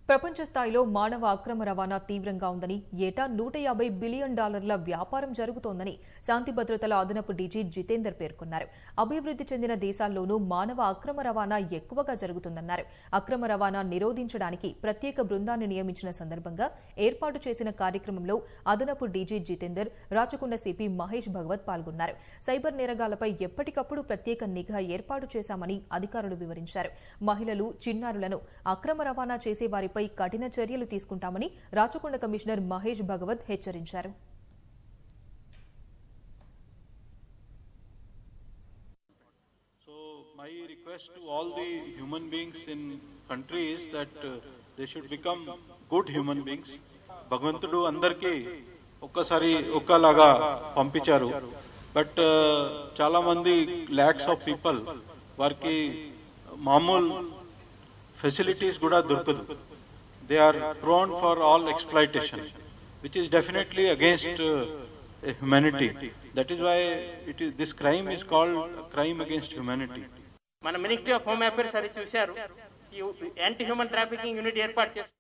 ప్రపంచ స్థాయిలో మానవ అక్రమ రవాణా తీవ్రంగా ఉందని ఏటా నూట యాభై బిలియన్ డాలర్ల వ్యాపారం జరుగుతోందని శాంతి భద్రతల అదనపు డీజీ జితేందర్ పేర్కొన్నారు అభివృద్ధి చెందిన దేశాల్లోనూ మానవ అక్రమ రవాణా ఎక్కువగా జరుగుతుందన్నారు అక్రమ రవాణా నిరోధించడానికి ప్రత్యేక బృందాన్ని నియమించిన సందర్భంగా ఏర్పాటు చేసిన కార్యక్రమంలో అదనపు డీజీ జితేందర్ రాచకొండ సిపి మహేష్ భగవత్ పాల్గొన్నారు సైబర్ నేరగాలపై ఎప్పటికప్పుడు ప్రత్యేక నిఘా ఏర్పాటు చేశామని అధికారులు వివరించారు మహిళలు చిన్నారులను అక్రమ రవాణా చేసే వారిపై కఠిన చర్యలు తీసుకుంటామని రాచకొండ కమిషనర్ మహేష్ భగవత్ హెచ్చరించారు So my request to all the human beings in country is that uh, they should become good human beings. భగవంతుడు అందరికీ ఒక్కసారి ఒక్కలాగా పంపించారు బట్ చాలా మంది ల్యాక్స్ ఆఫ్ పీపుల్ వారికి మామూలు ఫెసిలిటీస్ కూడా దొరకదు they are prone for all exploitation which is definitely against humanity that is why it is this crime is called crime against humanity మన మినిస్ట్రీ ఆఫ్ హోమ్ అఫైర్స్ అది చూశారు ఈ యాంటీ హ్యూమన్ ట్రాఫికింగ్ యూనిట్ ఏర్పాటు చేస్తారు